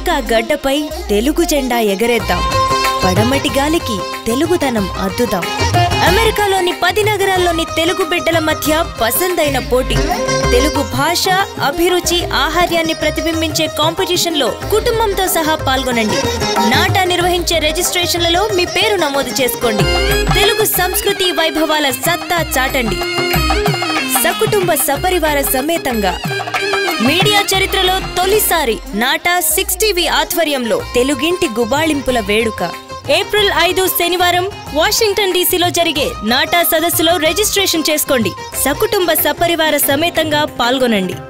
America గడ్డపై తెలుగు జెండా ఎగరేద్దాం పడమటి గాలికి తెలుగుదనం అద్దుదాం అమెరికాలోని పది నగరాల్లోని తెలుగు బిడ్డల మధ్య పసందైన పోటీ తెలుగు భాష అభిరుచి ఆహార్యాన్ని ప్రతిబింబించే కాంపిటీషన్లో కుటుంబంతో సహా పాల్గొనండి నాటా నిర్వహించే రిజిస్ట్రేషన్లలో మీ పేరు నమోదు చేసుకోండి తెలుగు సంస్కృతి వైభవాల సత్తా చాటండి సకుటుంబ సపరివార సమేతంగా మీడియా చరిత్రలో తొలిసారి నాటా సిక్స్ టీవీ ఆధ్వర్యంలో తెలుగింటి గుబాళింపుల వేడుక ఏప్రిల్ ఐదు శనివారం వాషింగ్టన్ డీసీలో జరిగే నాటా సదస్సులో రిజిస్ట్రేషన్ చేసుకోండి సకుటుంబ సపరివార సమేతంగా పాల్గొనండి